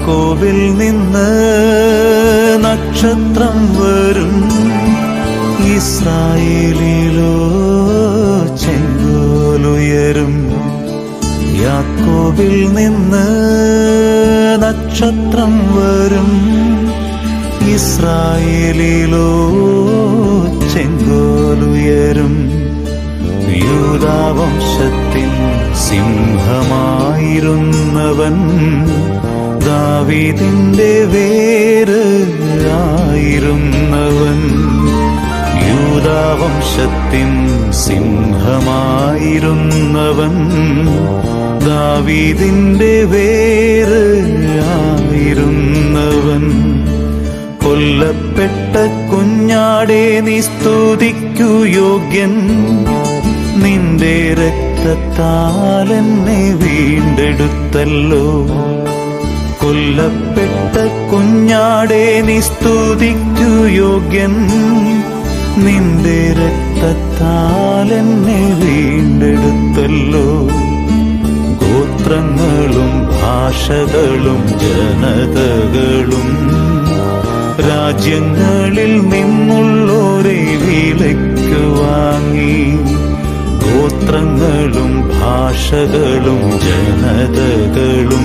യാക്കോവിൽ നിന്ന് നക്ഷത്രം വരും ഇസ്രായേലിലോ ചെങ്കോലുയരും യാക്കോവിൽ നിന്ന് നക്ഷത്രം വരും ഇസ്രായേലിലോ ചെങ്കോലുയരും യൂതാവംശത്തിൽ സിംഹമായിരുന്നവൻ ദാവീദിന്റെ വേര് ആയിരുന്നവൻ യൂതാവംശത്തിൻ സിംഹമായിരുന്നവൻ ദാവീദിന്റെ വേര് ആയിരുന്നവൻ കൊല്ലപ്പെട്ട കുഞ്ഞാടെ നീ സ്തുതിക്കു യോഗ്യൻ നിന്റെ രക്തത്താൽ എന്നെ വീണ്ടെടുത്തല്ലോ കൊല്ലപ്പെട്ട കുഞ്ഞാടെ നീ സ്തുതിക്കു യോഗ്യൻ നിന്റെ രക്തത്താൽ എന്നെ വീണ്ടെടുത്തല്ലോ ഗോത്രങ്ങളും ഭാഷകളും ജനതകളും രാജ്യങ്ങളിൽ നിന്നുള്ളോരെ വിലയ്ക്ക് വാങ്ങി ഗോത്രങ്ങളും ഭാഷകളും ജനതകളും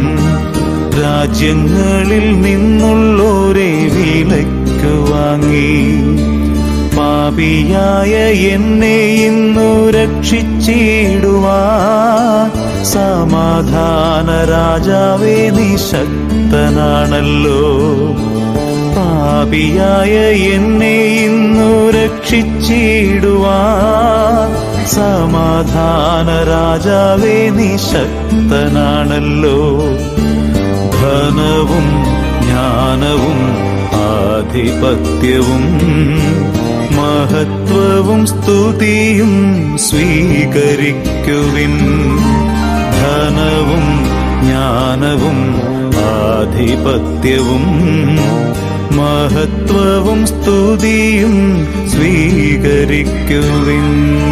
രാജ്യങ്ങളിൽ നിന്നുള്ളോരെ വിലയ്ക്ക് വാങ്ങി പാപിയായ എന്നെ ഇന്നു രക്ഷിച്ചിടുവാ സമാധാന രാജാവേ നീ ശക്തനാണല്ലോ പാപിയായ എന്നെ ഇന്നു രക്ഷിച്ചിടുവാ സമാധാന രാജാവേ നീ ശക്തനാണല്ലോ ധനവും ജ്ഞാനവും ആധിപത്യവും മഹത്വവും സ്തുതിയും സ്വീകരിക്കുവിൻ ധനവും ജ്ഞാനവും ആധിപത്യവും മഹത്വവും സ്തുതിയും സ്വീകരിക്കുവിൻ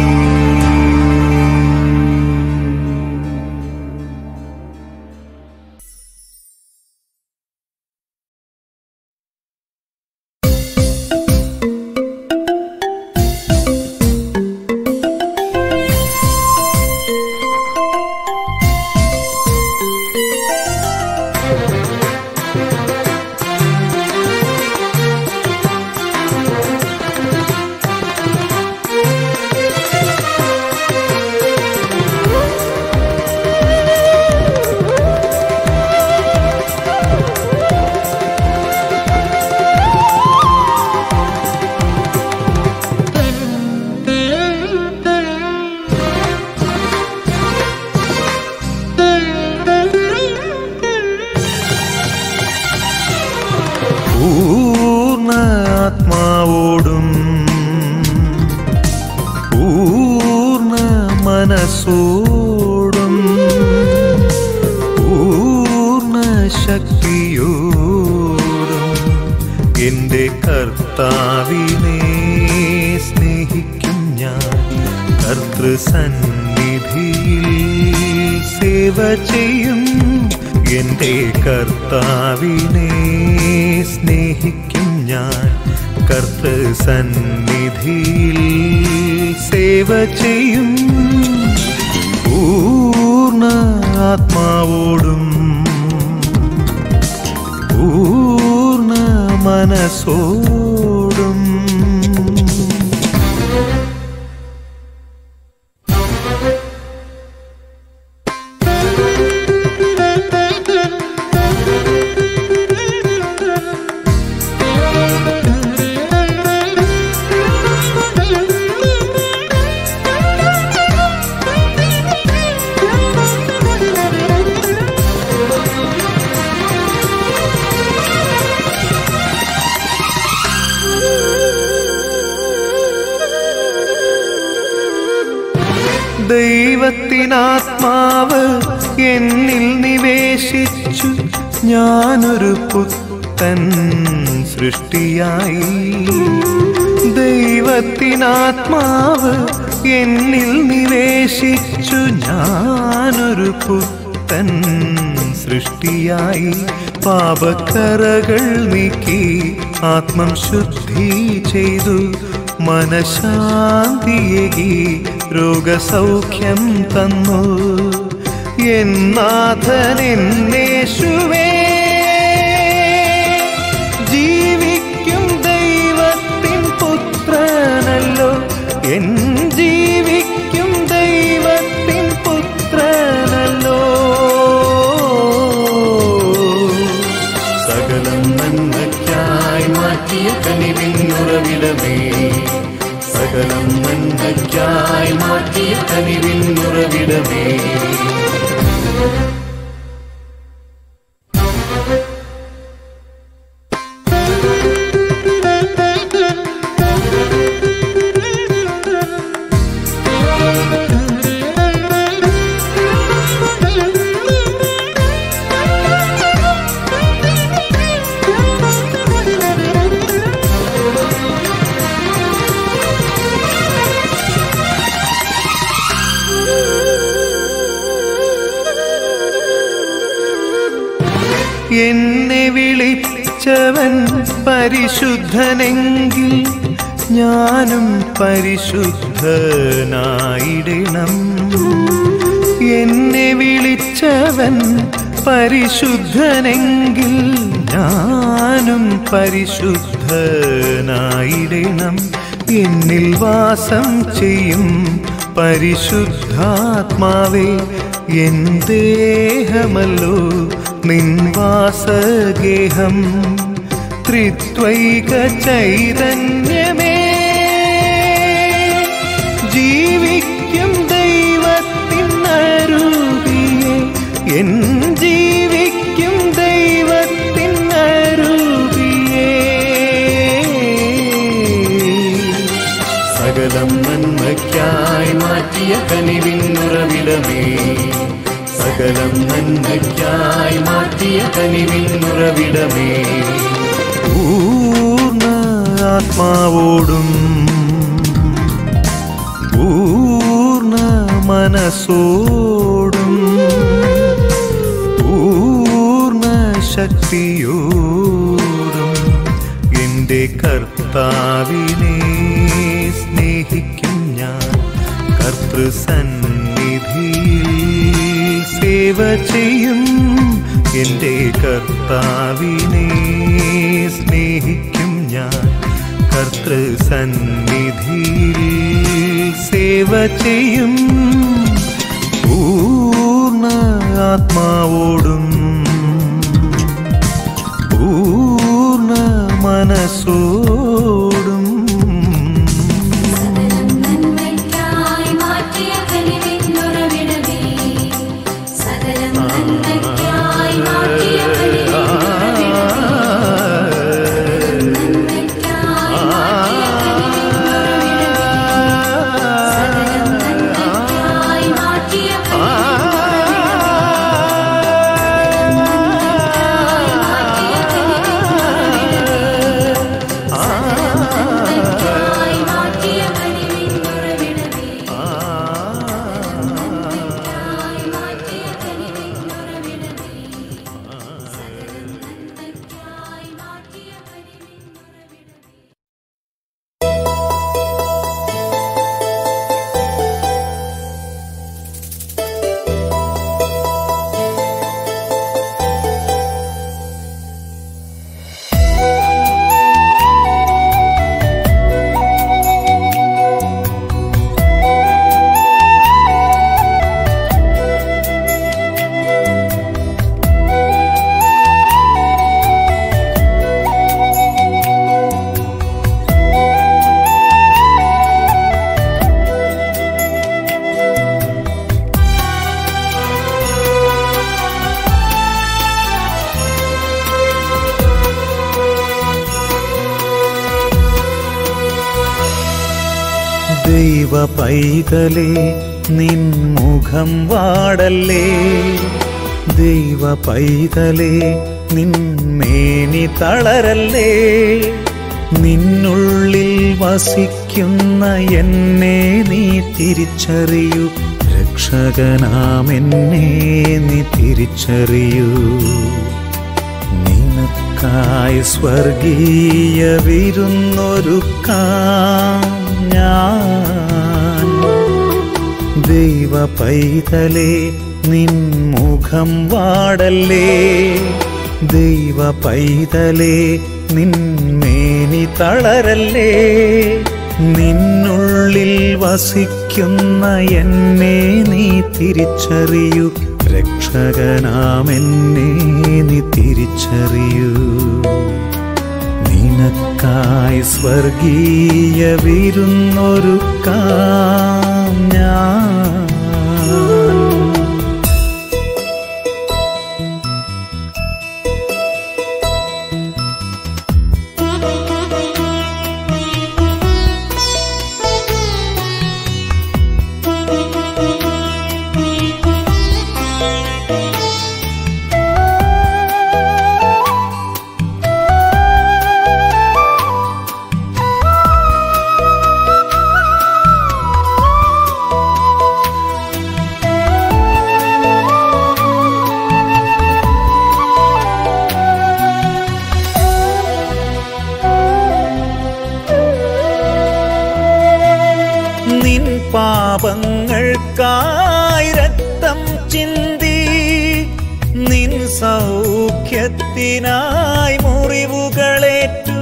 പൂർണ്ണ ആത്മാവോടും പൂർണ്ണ മനസ്സോടും പൂർണ്ണ ശക്തിയോടും എൻ്റെ കർത്താവിനെ സ്നേഹിക്കും ഞാൻ കർത്തൃസന്നിധിയിൽ സേവ ചെയ്യും എൻ്റെ കർത്താവിനെ സ്നേഹിക്കും ഞാൻ കർത്തൃസന്നിധിയിൽ സേവ ചെയ്യും പൂർണ്ണ ആത്മാവോടും പൂർണ്ണ മനസ്സോടും ദൈവത്തിനാത്മാവ് എന്നിൽ നിവേശിച്ചു ഞാനൊരു പുത്തൻ സൃഷ്ടിയായി ദൈവത്തിനാത്മാവ് എന്നിൽ നിവേശിച്ചു ഞാനൊരു പുത്തൻ പുത്തൻ സൃഷ്ടിയായി പാപക്കറകൾ നീക്കി ആത്മം ശുദ്ധി ചെയ്തു മനശാന്തിയേകി രോഗസൗഖ്യം തന്നു എന്നാഥനെന്നേശുവേ ജീവിക്കും ദൈവത്തിൻ പുത്രനല്ലോ എൻ ജീവിക്കും ദൈവത്തിൻ പുത്രനല്ലോ സകലം നന്മയ്ക്കായി മാറ്റിയ കനിവിന്നുറവിടമേ സകലം നന്മയ്ക്കായി മാറ്റിയ കനിവിന്നുറവിടമേ എന്നെ വിളിച്ചവൻ പരിശുദ്ധനെങ്കിൽ ഞാനും പരിശുദ്ധനായിടണം എന്നെ വിളിച്ചവൻ പരിശുദ്ധനെങ്കിൽ ഞാനും പരിശുദ്ധനായിടണം എന്നിൽ വാസം ചെയ്യും പരിശുദ്ധാത്മാവേ എൻ ദേഹമല്ലോ നിൻ വാസഗേഹം ത്രിത്വൈക ചൈതന്യമേ ജീവിക്കും ദൈവത്തിൻ അരൂപിയെ എൻ ജീവിക്കും ദൈവത്തിൻ അരൂപിയെ സകലം നന്മയ്ക്കായി മാറ്റിയ കനിവിന്നുറവിടമേ സകലം നന്മയ്ക്കായി മാറ്റിയ കനിവിന്നുറവിടമേ പൂർണ്ണ ആത്മാവോടും പൂർണ്ണ മനസ്സോടും പൂർണ്ണ ശക്തിയോടും എൻ്റെ കർത്താവിനെ സ്നേഹിക്കും ഞാൻ കർത്തൃസന്നിധിയിൽ സേവ ചെയ്യും എൻ്റെ കർത്താവിനെ സ്നേഹിക്കും ഞാൻ കർത്തൃസന്നിധിയിൽ സേവ ചെയ്യും പൂർണ്ണ ആത്മാവോടും പൂർണ്ണ മനസ്സോടും സകലം നന്മയ്ക്കായി മാറ്റിയ കനിവിന്നുറവിടമേ സകലം നന്മയ്ക്കായി മാറ്റിയ കനിവിന്നുറവിടമേ നന്മയ്ക്കായി മാറ്റിയ കനിവിന്നുറവിടമേ സകലം നന്മയ്ക്കായി മാറ്റിയ നന്മയ്ക്കായി മാറ്റിയ കനിവിന്നുറവിടമേ നന്മയ്ക്കായി മാറ്റിയ കനിവിന്നുറവിടമേ സകലം നന്മയ്ക്കായി മാറ്റിയ കനിവിന്നുറവിടമേ ദൈവ പൈതലേ നിൻ മുഖം വാടല്ലേ ദൈവ പൈതലേ നിൻ മേനി തളരല്ലേ നിന്നുള്ളിൽ വസിക്കുന്ന എന്നെ നീ തിരിച്ചറിയൂ രക്ഷ രക്ഷകനാമെന്നെ നീ തിരിച്ചറിയൂ നിനക്കായി സ്വർഗീയ വിരുന്നൊരുക്കാം ഞാൻ ദൈവ പൈതലേ നിൻ മുഖം വാടല്ലേ ദൈവ പൈതലേ നിന്മേനി തളരല്ലേ നിന്നുള്ളിൽ വസിക്കുന്ന എന്നെ നീ തിരിച്ചറിയൂ രക്ഷകനാമെന്നെ നീ തിരിച്ചറിയൂ നിനക്കായി സ്വർഗീയ വിരുന്നൊരുക്കാം ഞാൻ നിൻ പാപങ്ങൾക്കായി രക്തം ചിന്തി നിൻ സൗഖ്യത്തിനായി മുറിവുകളേറ്റു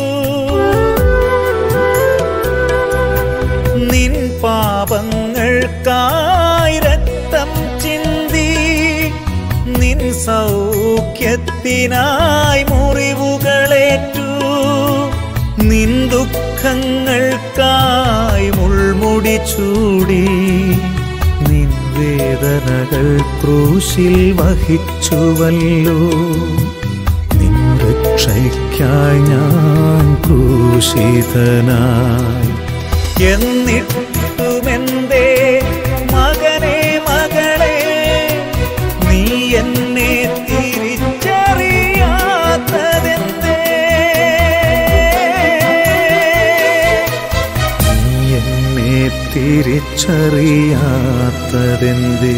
നിൻ പാപങ്ങൾക്കായി രക്തം ചിന്തി നിൻ സൗഖ്യത്തിനായി മുറിവുകളേറ്റു നിൻ ദുഃഖങ്ങൾക്കായി മുൾമുടി ചൂടി നിൻ വേദനകൾ ക്രൂശിൽ വഹിച്ചുവല്ലോ നിൻ രക്ഷയ്ക്കായി ഞാൻ ക്രൂശിതനായി എന്നിട്ടുമെന്തേ മകനെ മകളെ നീ എന്നെ തിരിച്ചറിയാത്തതെന്തേ നീ എന്നെ തിരിച്ചറിയാത്തതെന്തേ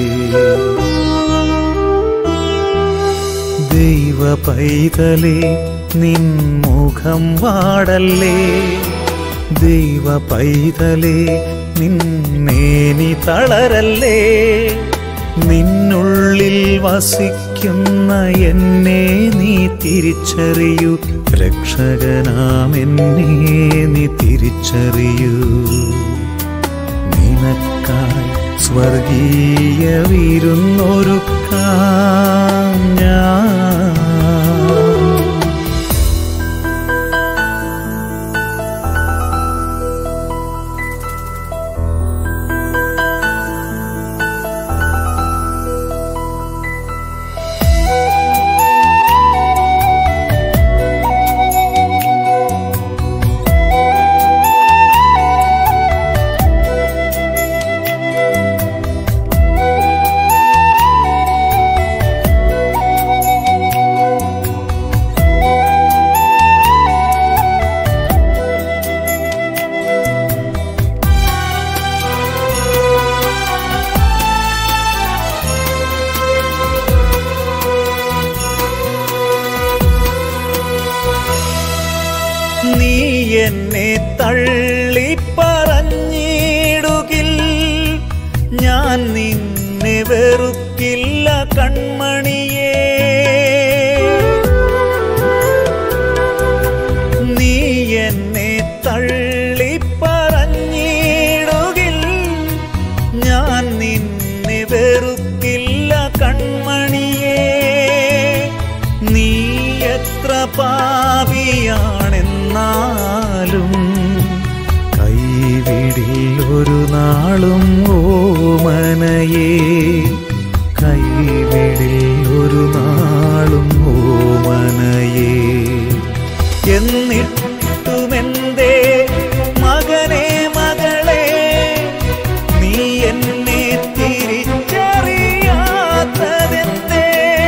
ദൈവ പൈതലേ നിൻ മുഖം വാടല്ലേ ദൈവ പൈതലേ നിന്നേനി തളരല്ലേ നിന്നുള്ളിൽ വസിക്കുന്ന എന്നെ നീ തിരിച്ചറിയൂ രക്ഷകനാമെന്നെ നീ തിരിച്ചറിയൂ നിനക്കായി സ്വർഗീയ വിരുന്നൊരുക്കാം ഞാൻ നീ എന്നെ തള്ളി പറഞ്ഞിടുകിൽ ഞാൻ നിന്നെ വെറുക്കില്ല കൺമണിയേ നീ എന്നെ തള്ളി പറഞ്ഞിടുകിൽ ഞാൻ നിന്നെ വെറുക്കില്ല കൺമണിയേ നീ എത്ര പാപിയാണെന്നാലും കൈവിടിൽ ഒരു നാളും ഓമനയേ കൈവിടിൽ ഒരു നാളും ഓമനയേ എന്നിട്ടുമെന്തേ മകനെ മകളെ നീ എന്നെ തിരിച്ചറിയാത്തതെന്തേ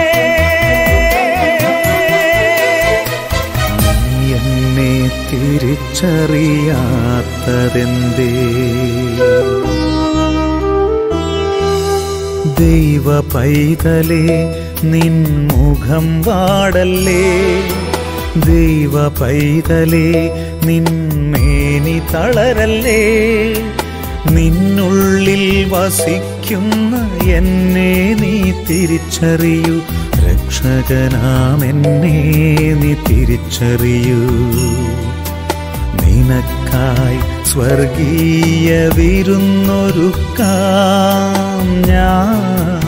നീ എന്നെ തിരിച്ചറിയാത്തതെന്തേ ദൈവ പൈതലേ നിൻ മുഖം വാടല്ലേ ദൈവ പൈതലേ നിന്മേനി തളരല്ലേ നിന്നുള്ളിൽ വസിക്കുന്ന എന്നെ നീ തിരിച്ചറിയൂ രക്ഷകനാമെന്നെ നീ തിരിച്ചറിയൂ നിനക്കായി സ്വർഗീയ വിരുന്നൊരുക്കാം ഞാൻ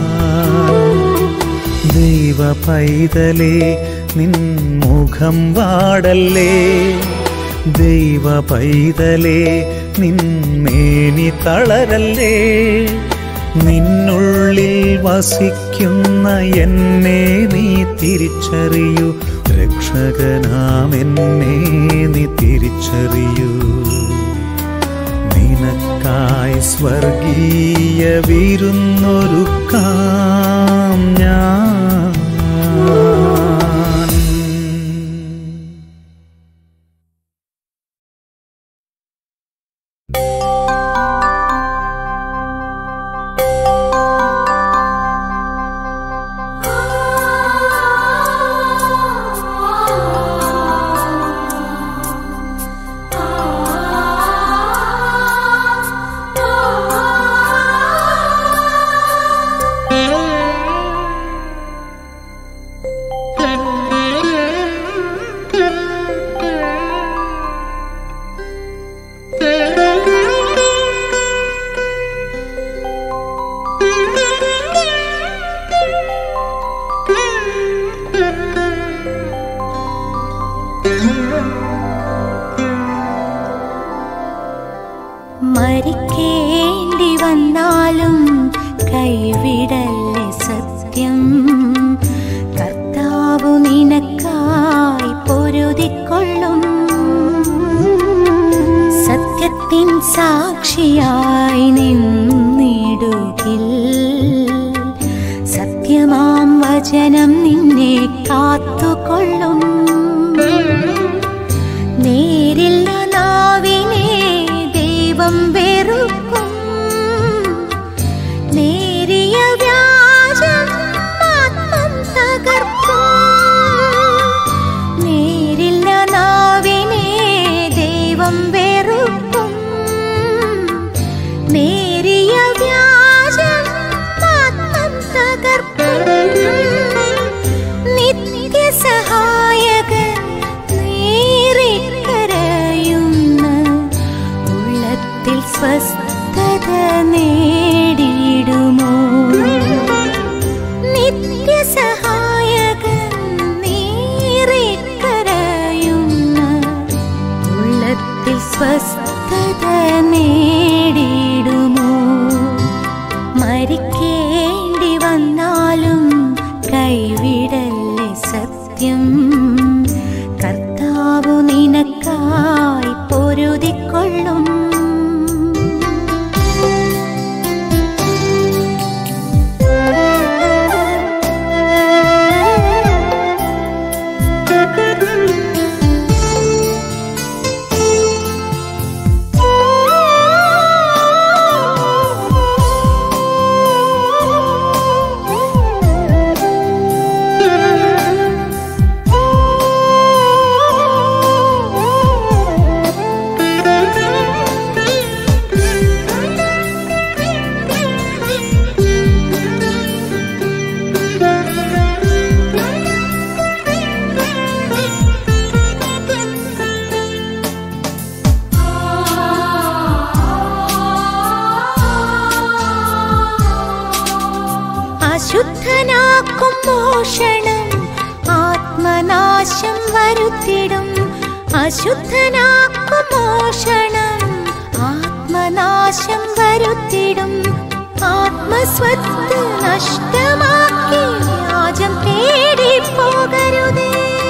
ദൈവ പൈതലേ നിൻ മുഖം വാടല്ലേ ദൈവ പൈതലേ നിന്മേനി തളരല്ലേ നിന്നുള്ളിൽ വസിക്കുന്ന എന്നെ നീ തിരിച്ചറിയൂ രക്ഷകനാമെന്നെ നീ തിരിച്ചറിയൂ നിനക്കായി സ്വർഗീയ വിരുന്നൊരുക്കാം ഞാൻ മരിക്കേണ്ടി വന്നാലും കൈവിടല്ലേ സത്യം കർത്താവു നിനക്കായി പൊരുതിക്കൊള്ളും സത്യത്തിൻ സാക്ഷിയായി നിന്നിടുകിൽ സത്യമാം വചനം നിന്നെ കാത്തുകൊള്ളും നേരില്ല നാവിനെ ദൈവം വെറുക്കും നേരിയ വ്യാജം ആത്മം തകർക്കും നേരില്ല നാവിനെ ദൈവം വെറുക്കും നേരിയ വ്യാജം ആത്മം തകർക്കും നിത്യസഹായകൻ നേരിക്കരയുന്ന ഉള്ളത്തിൽ സ്വസ്ഥത നേടിയിടുമോ നിത്യസഹായകൻ നേരിക്കരയുന്ന ഉള്ളത്തിൽ സ്വസ്ഥത നേടിയിടുമോ മരിക്കേണ്ടി വന്നാലും കൈവിടല്ലേ സത്യം കർത്താവു നിനക്കായി പൊരുതിക്കൊള്ളും അശുദ്ധനാക്കും മോഷണം ആത്മനാശം വരുത്തിടും അശുദ്ധനാക്കും മോഷണം ആത്മനാശം വരുത്തിടും ആത്മസ്വത്ത് നഷ്ടമാക്കി വ്യാജം തേടി പോകരുതേ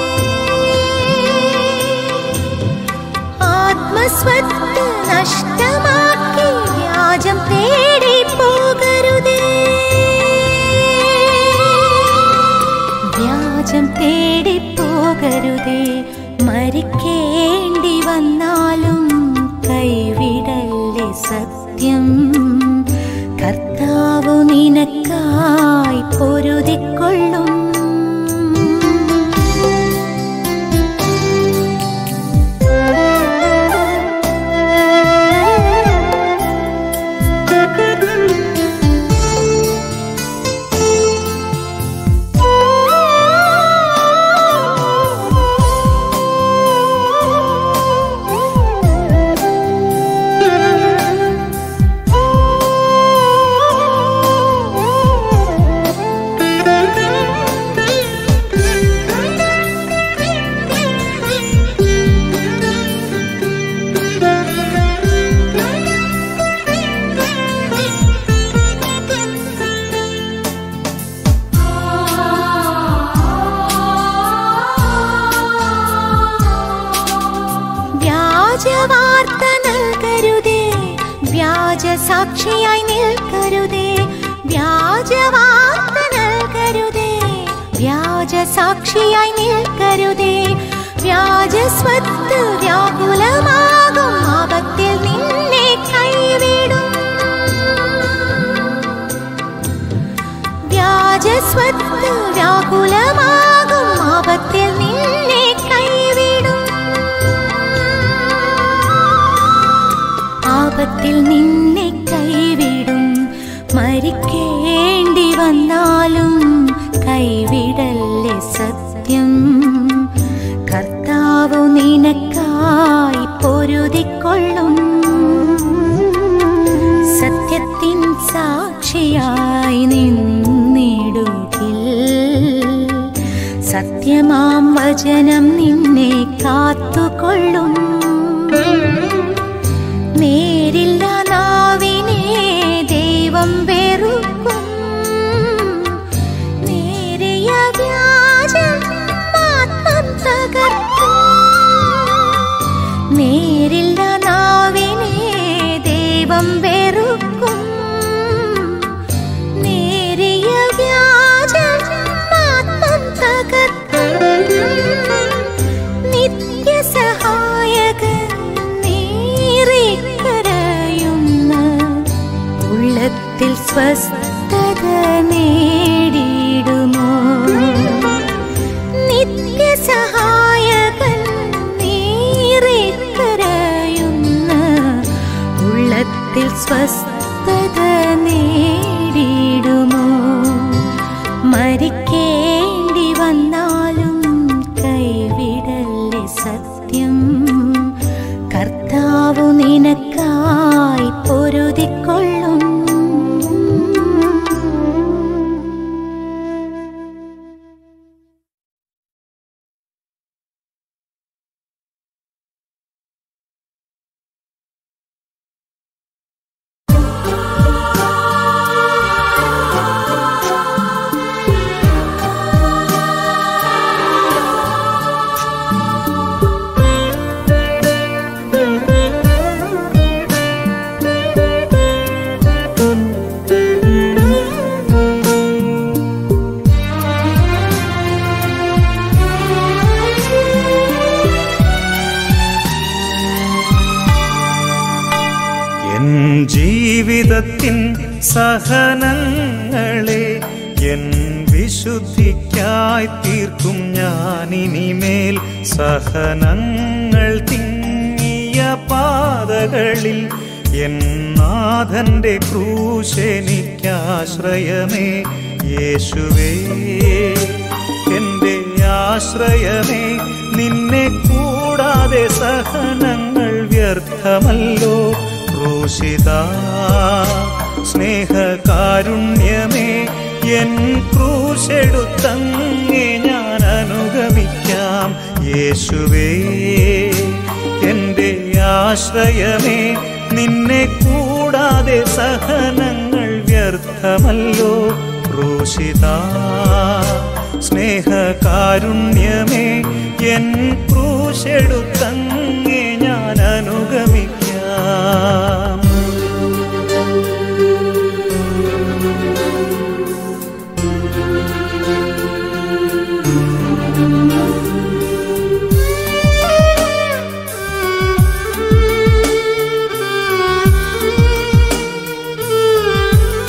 ആത്മസ്വത്ത് നഷ്ടമാക്കി വ്യാജം തേടി പോകരുതേ വ്യാജം തേടി പോകരുതേ മരിക്കേണ്ടി വന്നാലും കൈവിടല്ലേ സത്യം കർത്താവു നിനക്കായി പൊരുതിക്കൊള്ളും വ്യാജവാർത്ത നൽകരുതേ വ്യാജ സാക്ഷിയായി നിൽക്കരുതേ വ്യാജവാർത്ത നൽകരുതേ വ്യാജ സാക്ഷിയായി നിൽക്കരുതേ വ്യാജ സ്വത്ത് വ്യാകുലമാകും ആപത്തിൽ നിന്നെ കൈവിടും വ്യാജ സ്വത്ത് വ്യാകുലമാകും ആപത്തിൽ നിന്നെ കൈവിടും ആപത്തിൽ നിന്നെ കൈവിടും മരിക്കേണ്ടി വന്നാലും കൈവിടല്ലേ സത്യം കർത്താവു നിനക്കായി പൊരുതിക്കൊള്ളും സത്യത്തിൻ സാക്ഷിയായി നിന്നിടുകിൽ സത്യമാം വചനം നിന്നെ കാത്തുകൊള്ളും നേരില്ല നാവിനെ ദൈവം വെറുക്കും നേരിയ വ്യാജം ആത്മം തകർക്കും നേരില്ല നാവിനെ ദൈവം വെറുക്കും നേരിയ വ്യാജം ആത്മം തകർക്കും നിത്യസഹായകൻ നീറിക്കരയുന്ന ഉള്ളത്തിൽ സ്വസ്ഥത നേടിയിടുമോ നിത്യസഹായകൻ നീറിക്കരയുന്ന ഉള്ളത്തിൽ സ്വസ്ഥത നേടിയിടുമോ മരിക്കേണ്ടി വന്നാലും കൈവിടല്ലേ സത്യം കർത്താവു നിനക്കായി പൊരുതിക്കൊള്ളും എൻ ജീവിതത്തിൻ സഹനങ്ങളെ എൻ വിശുദ്ധിക്കായി തീർക്കും ഞാനിനിമേൽ സഹനങ്ങൾ തിങ്ങിയ പാതകളിൽ എൻ നാഥന്റെ ക്രൂശെനിക്കാശ്രയമേ യേശുവേ എന്റെ ആശ്രയമേ നിന്നെ കൂടാതെ സഹനങ്ങൾ വ്യർത്ഥമല്ലോ ക്രൂശിത സ്നേഹകാരുണ്യമേ എൻ ക്രൂശെടുത്തങ്ങെ ഞാൻ അനുഗമിക്കാം യേശുവേ എന്റെ ആശ്രയമേ നിന്നെ കൂടാതെ സഹനങ്ങൾ വ്യർത്ഥമല്ലോ ക്രൂശിത സ്നേഹകാരുണ്യമേ എൻ ക്രൂശെടുത്തങ്ങെ ഞാൻ അനുഗമിക്കാം Thank you.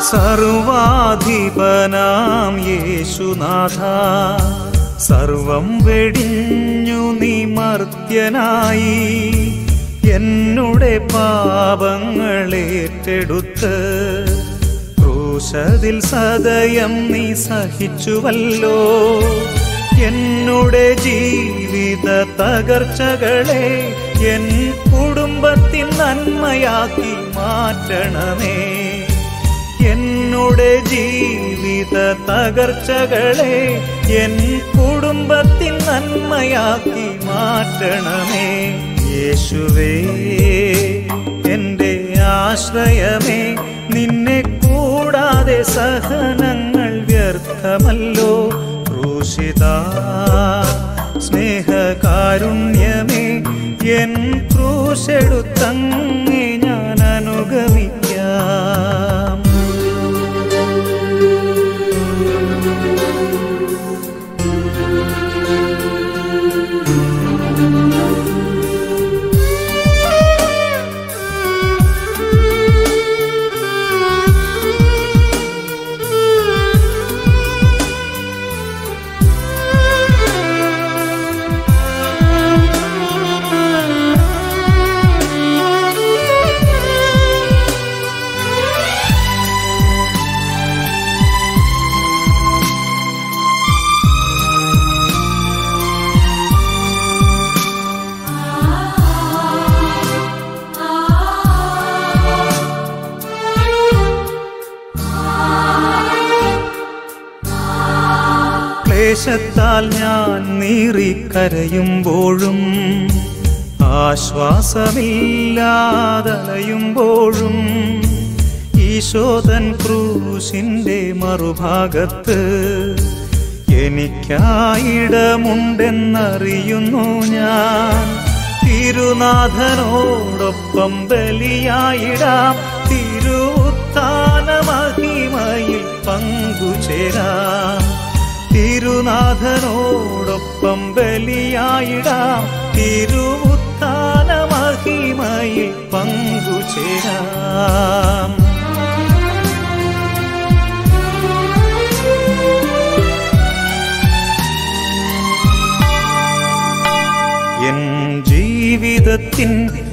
സർവാധിപനാം യേശുനാഥ സർവം വെടിഞ്ഞു നീ മർത്യനായി എന്നുടെ പാപങ്ങളേറ്റെടുത്ത് ക്രൂശതിൽ സദയം നീ സഹിച്ചുവല്ലോ എന്നുടെ ജീവിത തകർച്ചകളെ എൻ കുടുംബത്തിൻ നന്മയാക്കി മാറ്റണമേ എന്നുടെ ജീവിത തകർച്ചകളെ എൻ കുടുംബത്തിൻ നന്മയാക്കി മാറ്റണമേ യേശുവേ എൻ്റെ ആശ്രയമേ നിന്നെ കൂടാതെ സഹനങ്ങൾ വ്യർത്ഥമല്ലോ ക്രൂശിത സ്നേഹകാരുണ്യമേ എൻ ക്രൂശെടുത്തങ്ങി ഞാൻ അനുഗമിക്കാം ക്ലേശത്താൽ ഞാൻ നീറിക്കരയുമ്പോഴും ആശ്വാസമില്ലാതലയുമ്പോഴും ഈശോതൻ ക്രൂശിന്റെ മറുഭാഗത്ത് എനിക്കായിടമുണ്ടെന്നറിയുന്നു ഞാൻ തിരുനാഥനോടൊപ്പം ബലിയായിടാം തിരുത്താന മഹിമയിൽ പങ്കുചേരാം തിരുനാഥനോടൊപ്പം ബലിയായിടാം തിരുവുത്താന മഹിമയിൽ പങ്കുചേരാം എൻ ജീവിതത്തിൻ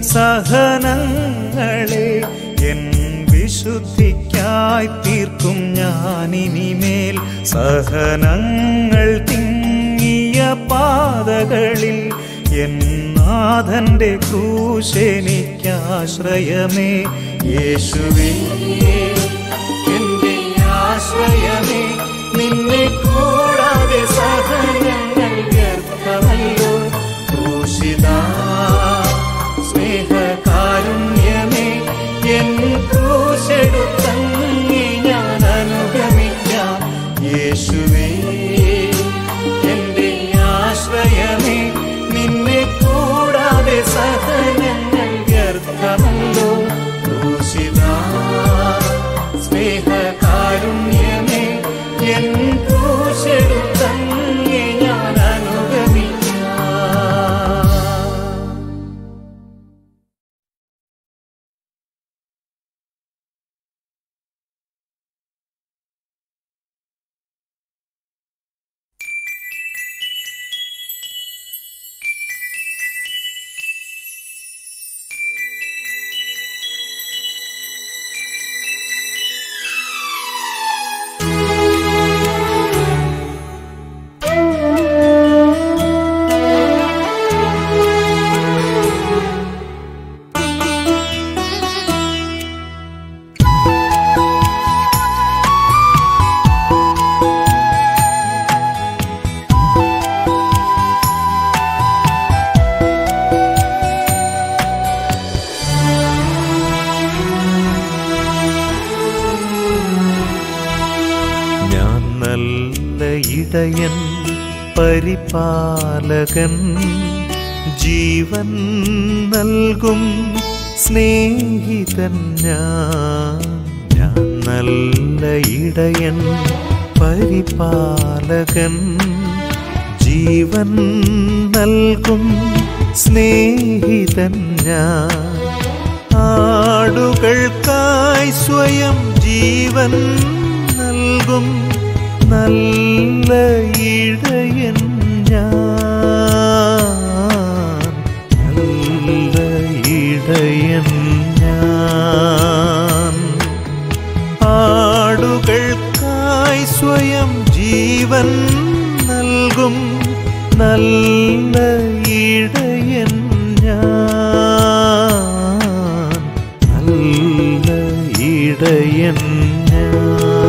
സഹനങ്ങളെ എൻ വിശുദ്ധിക്കായി തീർക്കും ഞാനിനിമേൽ സഹനങ്ങൾ തിങ്ങിയ പാതകളിൽ എൻ നാഥന്റെ ക്രൂശെനിക്കാശ്രയമേ യേശുവേ എന്റെ ആശ്രയമേ നിന്നെ കൂടാതെ സഹനങ്ങൾ വ്യർത്ഥമല്ലോ ക്രൂശിത സ്നേഹകാരുണ്യമേ എൻ ക്രൂശെടുത്തങ്ങി ഞാൻ അനുഗമിക്കാം യേശുവേ എന്റെ ആശ്രയമേ നിന്നെ കൂടാതെ സഹനങ്ങൾ വ്യർത്ഥമല്ലോ ക്രൂശിത സ്നേഹകാരുണ്യമേ എൻ ക്രൂശെടുത്തങ്ങി ഞാൻ അനുഗമിക്കാം ഞാൻ നല്ല ഇടയൻ പരിപാലകൻ ജീവൻ നൽകും സ്നേഹിതൻ ഞാൻ ഞാൻ നല്ല ഇടയൻ പരിപാലകൻ ജീവൻ നൽകും സ്നേഹിതൻ ഞാൻ ആടുകൾക്കായി ആടുകൾക്കായി സ്വയം ജീവൻ നൽകും നല്ല ഇടയൻ ഞാൻ നല്ല ഇടയൻ ഞാൻ ആടുകൾക്കായി സ്വയം ജീവൻ നൽകും നല്ല ഇടയൻ ഞാൻ നല്ല ഇടയൻ ഞാൻ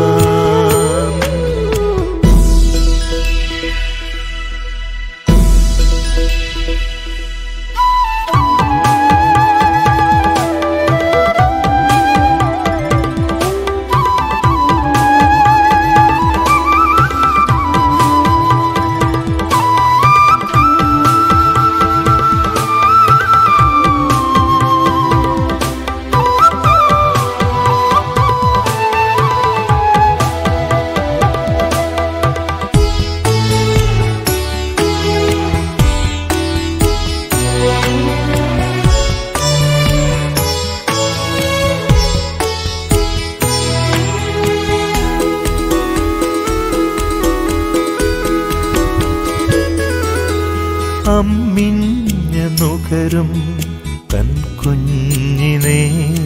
അമ്മിഞ്ഞ നുകരും തൻ കുഞ്ഞിനെ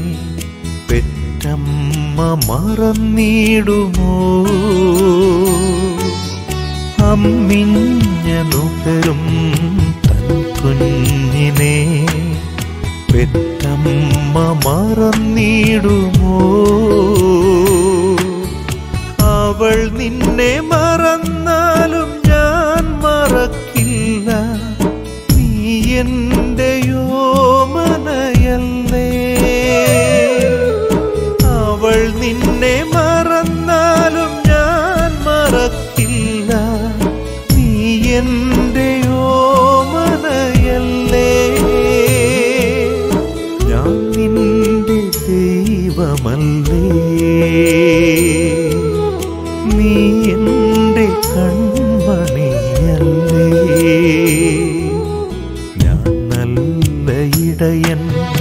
പെറ്റമ്മ മറന്നിടുമോ അമ്മിഞ്ഞ നുകരും തൻ കുഞ്ഞിനെ പെറ്റമ്മ മറന്നിടുമോ അവൾ നിന്നെ മറന്നാലും ഞാൻ മറക്കില്ല നീ എന്റെയോമനയല്ലേ അവൾ നിന്നെ മറന്നാലും ഞാൻ മറക്കില്ല നീ എന്റെയോമനയല്ലേ ഞാൻ നിന്റെ ദൈവമല്ലേ നീ എൻ്റെ കൺമണിയല്ലേ ഞാൻ നല്ല ഇടയൻ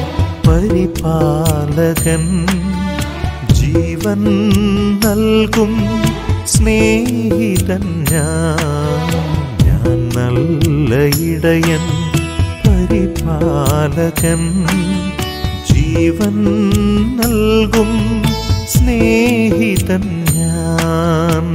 പരിപാലകൻ ജീവൻ നൽകും സ്നേഹിതൻ ഞാൻ ഞാൻ നല്ല ഇടയൻ പരിപാലകൻ ജീവൻ നൽകും സ്നേഹിതൻ ഞാൻ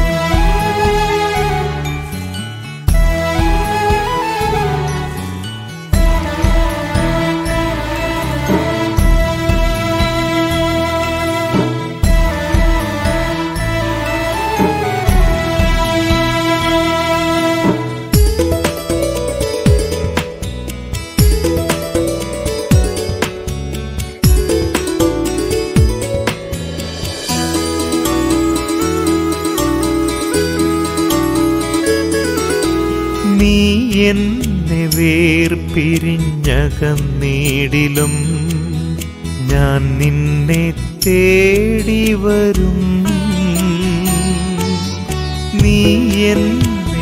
നീ എന്നെ വേർപിരിഞ്ഞകന്നീടിലും ഞാൻ നിന്നെ തേടി വരും നീ എന്നെ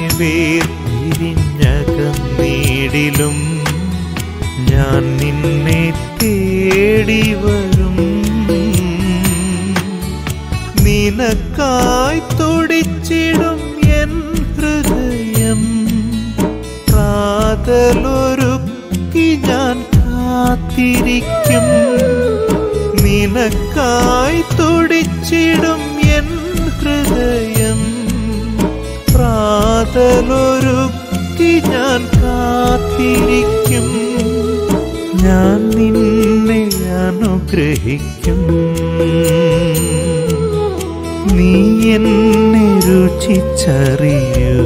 വേർപിരിഞ്ഞകന്നീടിലും ഞാൻ നിന്നെ തേടി വരും നിനക്കായി തുടിച്ചിടും എൻ ഹൃദയം പ്രാതലൊരുക്കി ഞാൻ കാത്തിരിക്കും നിനക്കായി തുടിച്ചിടും എൻ ഹൃദയം പ്രാതലൊരുക്കി ഞാൻ കാത്തിരിക്കും ഞാൻ നിന്നെ അനുഗ്രഹിക്കും നീ എന്നെ രുചിച്ചറിയൂ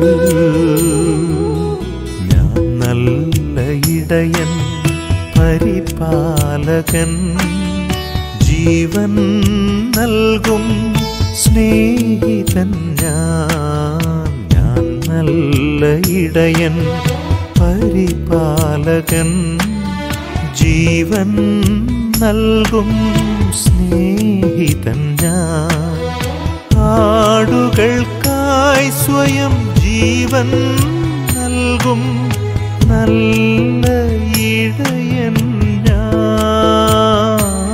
ഞാൻ നല്ല ഇടയൻ പരിപാലകൻ ജീവൻ നൽകും സ്നേഹിതൻ ഞാൻ ഞാൻ നല്ല ഇടയൻ പരിപാലകൻ ജീവൻ നൽകും സ്നേഹിതൻ ഞാൻ ആടുകൾക്കായി സ്വയം ജീവൻ നൽകും നല്ല ഇടയൻ ഞാൻ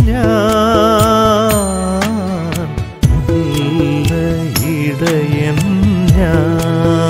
ഞാൻ നല്ല ഇടയൻ ഞാൻ